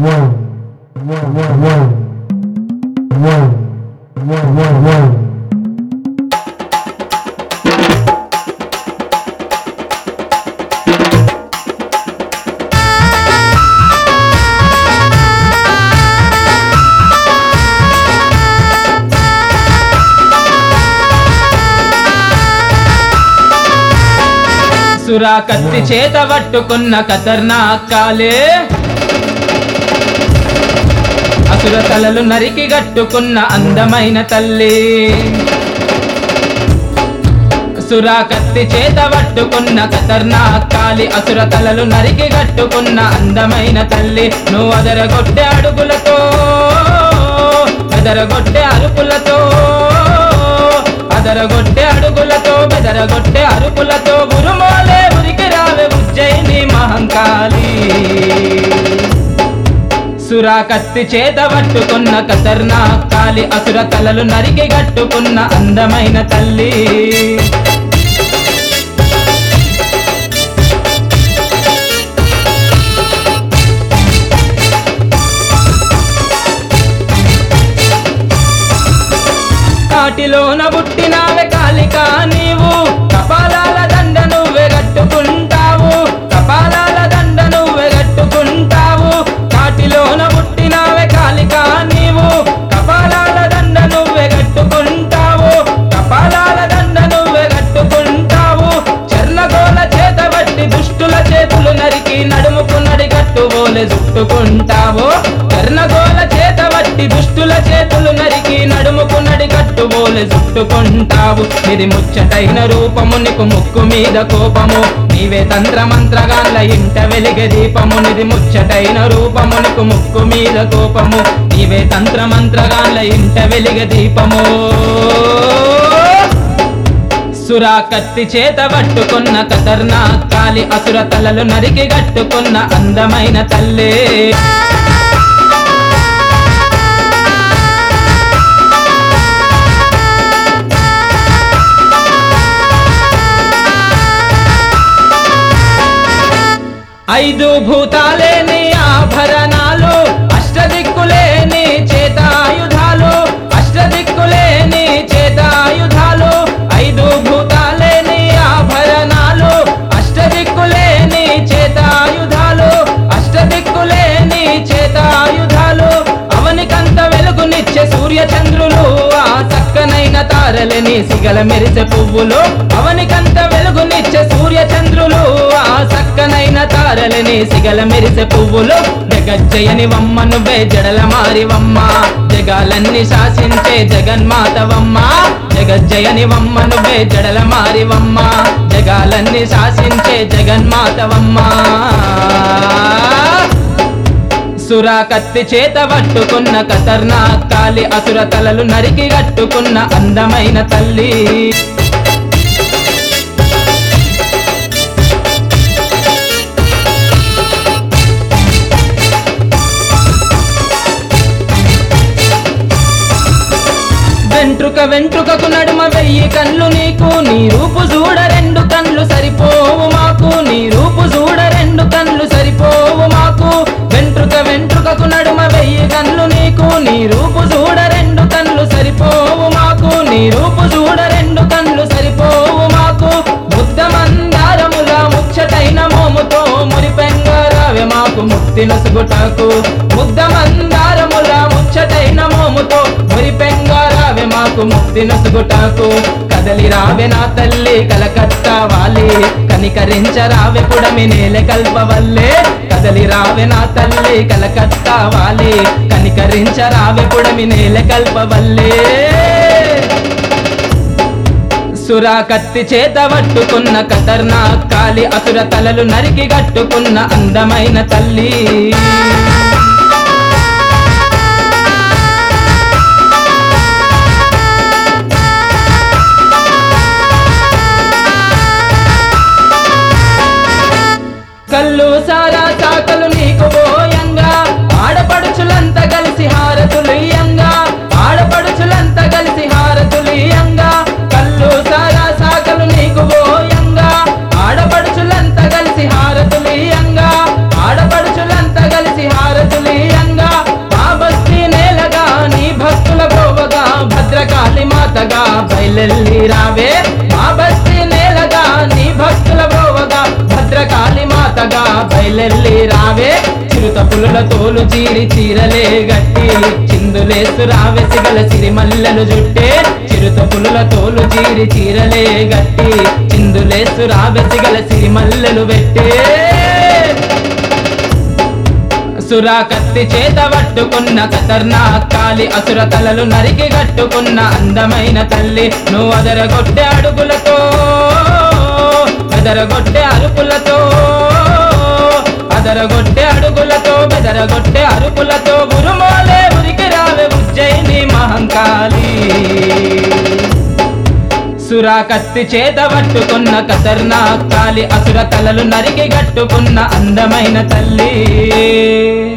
సురా కత్తి చేత పట్టుకున్న కతర్నా కాలే అసుర తలలు నరికి గట్టుకున్న అందమైన తల్లి సురా కత్తి చేత పట్టుకున్న కతర్నా కాలి అసుర తలలు నరికి గట్టుకున్న అందమైన తల్లి నువ్వు అదరగొట్టె అడుగులతో బెదరగొట్టె అరుపులతో అదరగొట్టె అడుగులతో బెదరగొట్టె అరుపులతో ఉరుమోలే ఉరికి రావే ఉజ్జయిని మహంకాళి సురా కత్తి చేత పట్టుకున్న కతర్నా కాలి అసుర తలలు నరికి గట్టుకున్న అందమైన తల్లి కాటిలోన పుట్టినావే కాలిక నీవు కపాలాల దండ నువ్వే గట్టుకుంటావు కపాలాల దండ నువ్వే గట్టుకుంటావు కాటిలోన పుట్టినావే కాలిక నీవు కపాలాల దండ నువ్వే గట్టుకుంటావు కపాలాల దండ నువ్వే గట్టుకుంటావు చెర్లగోల చేత బట్టి దుష్టుల చేతులు నరికి నడుముకు నడిగట్టు ఓలె చుట్టుకుంటావు చెర్లగోల చేత బట్టి దుష్టుల చేతులు నరికి నడుముకు నడిగట్టు ఓలె చుట్టుకుంటావు ఇది ముచ్చటైన రూపము నీకు ముక్కు మీద కోపము నీవే తంత్ర మంత్రగాళ్ళ ఇంట వెలిగే దీపము నిది ముచ్చటైన రూపము నీకు ముక్కు మీద కోపము నీవే తంత్ర మంత్రగాళ్ళ ఇంట వెలిగే దీపము సురా కత్తి చేత పట్టుకున్న కతర్నా కాలి అసుర తలలు నరికి గట్టుకున్న అందమైన తల్లే ఐదు భూతాలేని ఆభరణాలు అష్టదిక్కులేని చేతాయుధాలు అష్టదిక్కులేని చేతాయుధాలు ఐదు భూతాలేని ఆభరణాలు అష్టదిక్కులేని చేతాయుధాలు అష్టదిక్కులేని చేతాయుధాలు అవనికంత వెలుగునిచ్చే సూర్య చంద్రులు ఆ చక్కనైన తారలని సిగల మెరిసే పువ్వులు అవనికంత వెలుగునిచ్చే సూర్య చంద్రులు ఆ చక్కనైన తారలని సిగల మెరిసే పువ్వులు జగజ్జయని వమ్మ నువ్వే జడల మారివమ్మ జగాలన్నీ శాసించే జగన్మాతవమ్మ జగజ్జయని వమ్మ నువ్వే జడల మారివమ్మ జగాలన్నీ శాసించే జగన్మాతవమ్మ సురా కత్తి చేత పట్టుకున్న కతర్నా కాలి అసుర తలలు నరికి గట్టుకున్న అందమైన తల్లి వెంట్రుక వెంట్రుకకు నడుమ వెయ్యి కళ్ళు నీకు నీ రూపు చూడ రెండు కళ్ళు సరిపోవు మాకు నీ రూపు చూడ రెండు కళ్ళు సరిపోవు మాకు వెంట్రుక వెంట్రుకకు నడుమ వెయ్యి కళ్ళు నీకు నీ రూపు చూడ రెండు కళ్ళు సరిపోవు మాకు నీ రూపు చూడ రెండు కళ్ళు సరిపోవు మాకు బుద్ధ మందారముల ముచ్చటైన మోముతో మురిపెంగారావే మాకు ముక్తి నసుగుటకు బుద్ధ మందారముల ముచ్చటైన మోముతో మురిపెంగారావే మాకు ముక్తి నసుగుటకు కదలి రావే నా తల్లి కలకత్తా వాలి కనికరించరావే పుడమి నేల కల్పవల్లే కదలి రావే నా తల్లి కలకత్తా వాలి కనికరించరావే పుడమి నేల కల్పవల్లే సురా కత్తి చేత పట్టుకున్న కతర్నా కాలి అసుర తలలు నరికి గట్టుకున్న అందమైన తల్లి కళ్ళు సారా చాకలు నీకు పోయంగా ఆడపడుచులంతా కలిసి హారతులు ఇయ్యంగా ఆడపడుచులంతా కలిసి హారతులు ఇయ్యంగా కళ్ళు సారా సాకలు నీకు పోయంగా ఆడపడుచులంతా కలిసి హారతులు ఇయ్యంగా ఆడపడుచులంతా కలిసి బయలెల్లి రావే చిరుత పులుల తోలు చీరి చీరలే గట్టి చిందులేసు రావే సిగల సిరిమల్లెలు జుట్టే చిరుత పులుల తోలు చీరి చీరలే గట్టి చిందులేసు రావే సిగల సిరిమల్లెలు పెట్టే సురా కత్తి చేత పట్టుకున్న కతర్నా కాలి అసుర తలలు నరికి కట్టుకున్న అందమైన తల్లి నువ్వు అదరగొట్టె అడుగులతో బెదరగొట్టె అరుపులతో అదరగొట్టె అడుగులతో బెదరగొట్టె అరుపులతో ఉరుమోలే ఉరికి రావే ఉజ్జయిని మహంకాళి సురా కత్తి చేత పట్టుకున్న కతర్నా కాలి అసుర తలలు నరికి కట్టుకున్న అందమైన తల్లి